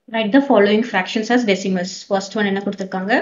Write the following fractions as decimals. First one என்ன கொடுத்திருக்காங்க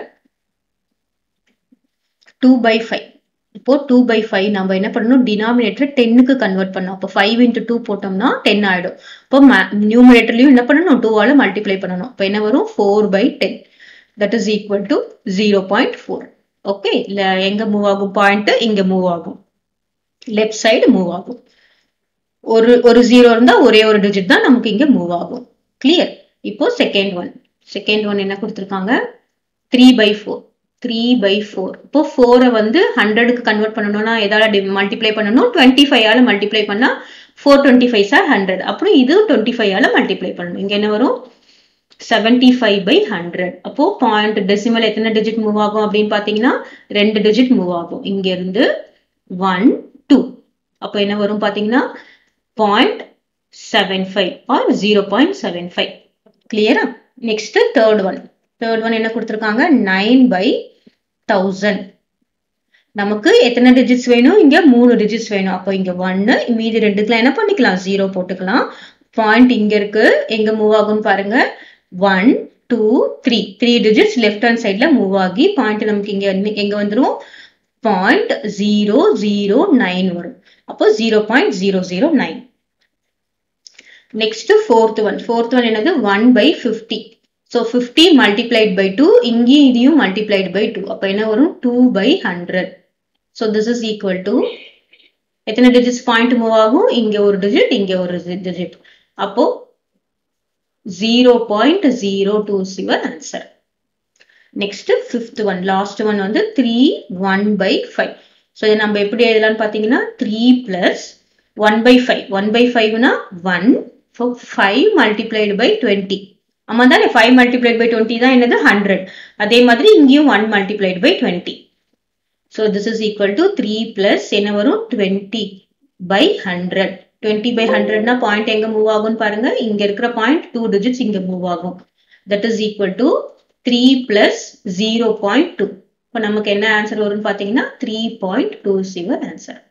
2 by 5. இப்போ 2 by 5 நம்ம என்ன பண்ணணும் டினாமினேட்டர் டென்னுக்கு கன்வெர்ட் பண்ணணும் அப்போ ஃபைவ் இன்ட்டு டூ போட்டோம்னா டென் ஆயிடும் இப்போ நியூமினேட்டர்லையும் என்ன பண்ணணும் டூவால மல்டிப்ளை பண்ணணும் இப்போ என்ன வரும் four by ten that is equal to zero point four okay இல்ல எங்க மூவ் ஆகும் பாயிண்ட் இங்க மூவ் ஆகும் லெஃப்ட் சைடு மூவ் ஆகும் ஒரு ஒரு ஜீரோ இருந்தா ஒரே ஒரு டிஜிட் தான் நமக்கு இங்க மூவ் ஆகும் கிளியர் இப்போ செகண்ட் ஒன் செகண்ட் ஒன் என்ன கொடுத்துருக்காங்க three by four three by four இப்போ ஃபோரை வந்து ஹண்ட்ரடுக்கு கன்வெர்ட் பண்ணணும்னா எதால மல்டிப்ளை பண்ணணும் டுவெண்ட்டி ஃபைவ் ஆல மல்டிப்ளை பண்ணா ஃபோர் டுவெண்ட்டி ஃபைவ் சார் ஹண்ட்ரட் அப்புறம் இது டுவெண்ட்டி ஃபைவ் ஆல மல்டிப்ளை பண்ணணும் இங்க என்ன வரும் செவன்டி ஃபைவ் பை ஹண்ட்ரட் அப்போ பாயிண்ட் டெசிமல் எத்தனை டிஜிட் மூவ் ஆகும் அப்படின்னு பாத்தீங்கன்னா ரெண்டு டிஜிட் மூவ் ஆகும் இங்க இருந்து ஒன் டூ அப்போ என்ன வரும் பாத்தீங்கன்னா point seven five or zero point seven five கிளியரா next third one third one என்ன கொடுத்துருக்காங்க நைன் பை தௌசண்ட் நமக்கு எத்தனை டிஜிட்ஸ் வேணும் இங்க மூணு டிஜிட்ஸ் வேணும் அப்போ இங்க ஒன்னு மீதி ரெண்டுக்குலாம் என்ன பண்ணிக்கலாம் ஜீரோ போட்டுக்கலாம் பாயிண்ட் இங்க இருக்கு எங்க மூவ் ஆகும்னு பாருங்க one two three three digits left hand சைட்ல மூவ் ஆகி பாயிண்ட் நமக்கு இங்க எங்க வந்துரும் பாயிண்ட் ஜீரோ ஜீரோ நைன் வரும் அப்போ zero point zero zero nine next fourth one fourth one என்னது one by fifty so fifty multiplied by two இங்கேயும் இதையும் மல்டிப்ளைட் பை டூ அப்போ என்ன வரும் two by hundred so this is equal to எத்தனை digits point move ஆகும் இங்க ஒரு டிஜிட் இங்க ஒரு டிஜிட் அப்போ zero point zero two is our answer next fifth one last one வந்து three one by five so இதை நம்ம எப்படி எழுதலாம்னு பார்த்தீங்கன்னா three plus one by five one by ஃபைவ்னா one five multiplied by twenty ஆமா தானே ஃபைவ் மல்டிப்ளைட் பை டுவெண்ட்டி தான் என்னது ஹண்ட்ரட் அதே மாதிரி இங்கேயும் one multiplied by twenty so this is equal to three plus என்ன வரும் twenty by hundred twenty by ஹண்ட்ரட்னா பாயிண்ட் எங்க மூவ் ஆகும்னு பாருங்க இங்க இருக்கிற பாயிண்ட் டூ டிஜிட்ஸ் இங்க மூவ் ஆகும் that is equal to three plus zero point two இப்போ நமக்கு என்ன ஆன்சர் வரும்னு பார்த்தீங்கன்னா three point two is our answer